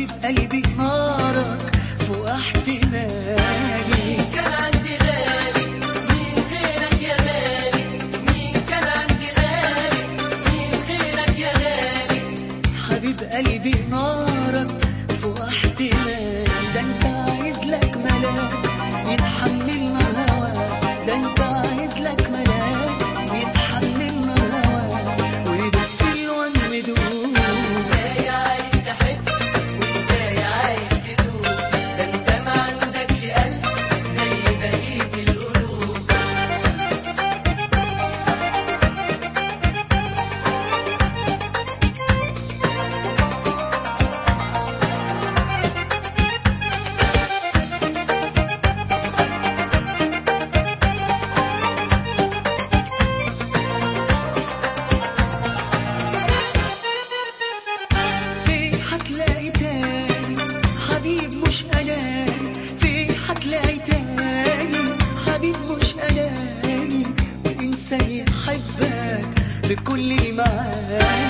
حبيب قلبي نارك فوق احتمالي كان عندي غالي مين غيرك يا غالي مين كان عندي غالي مين غيرك يا غالي حبيب قلبي نارك فوق احتمالي ده انت عايز لك ملاك يتحمل نار هواك ده انت عايز لك ملاك يتحمل نار هواك ويدق في الوان ودود ازاي عايز تحب وازاي عايز تدوب ده انت ما عندكش قلب زي بقية القلوب في هتلاقي تاني حبيب مش أناني في هتلاقي تاني حبيب مش أناني وإنسان يحبك بكل المعاني